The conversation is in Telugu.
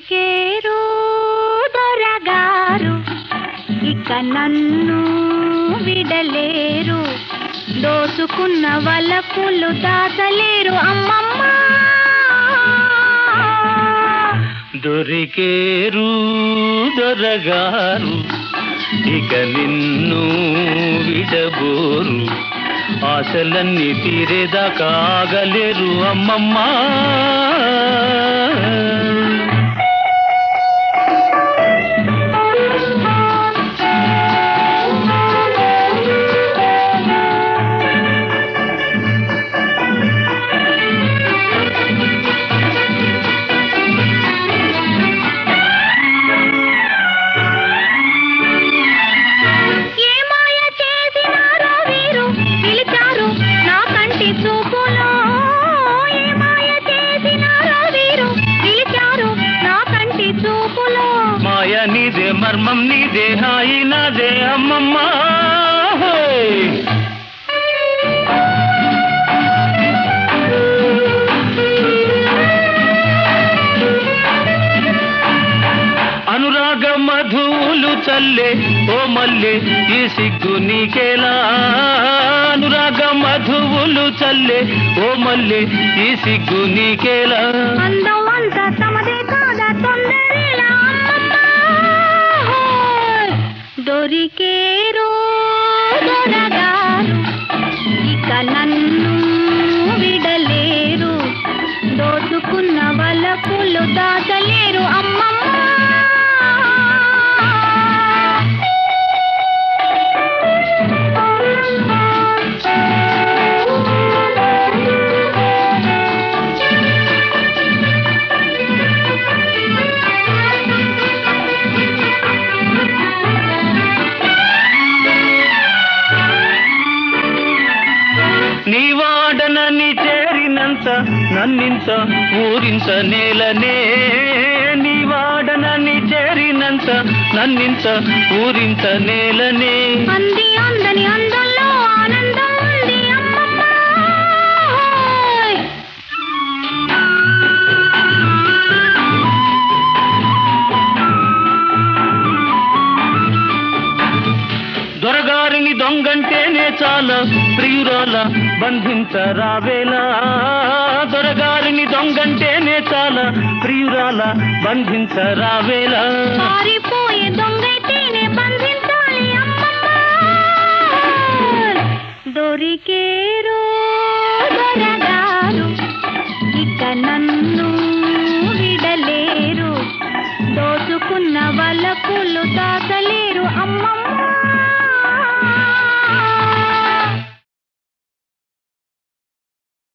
దొరికేరు దొరగారు ఇక నన్ను విడలేరు దోసుకున్న వలపులు దాచలేరు అమ్మమ్మ దొరికేరు దొరగారు ఇక నిన్ను విడబోరు ఆశలన్నీ తీరేదాకా ఆగలేరు అమ్మమ్మా ఏ మాయ చేసినారో వీరు పిలిచారు నా కంటి చూపులో ఏ మాయ చేసినారో వీరు పిలిచారు నా కంటి చూపులో మాయ నీదే మర్మం నీదే హాయి నాదే అమ్మమ్మా హోయ్. అనురాగ మధువులు చల్లే ఓ మల్లె ఈ సిగ్గు నీకేలా అనురాగ మధువులు చల్లే ఓ మల్లె ఈ సిగ్గు నీకేలా అందం అంతా తమదే కాదా తొందరేలా అమ్మమ్మ దొరికేరు దొరగారు ఇక నన్ను విడలేరు దోచుకున్న వలపులు దాచలేరు అమ్మమ్మ నీ వాడనని చేరినంత నన్నింత ఊరింత నేలనే నీ వాడనని చేరినంత నన్నింత ఊరింత నేలనే అంది అందని అందంలో ఆనందం ఉంది అమ్మమ్మ దొరగారిని దొంగంటేనే చాలా ప్రియురాల బంధించరావేలా దొరగారిని దొంగంటేనే చాలా ప్రియురాల బంధించరావేలా పారిపోయే దొంగైతేనే బంధించాలి అమ్మమ్మ దొరికేరు దొరగారు ఇక నన్ను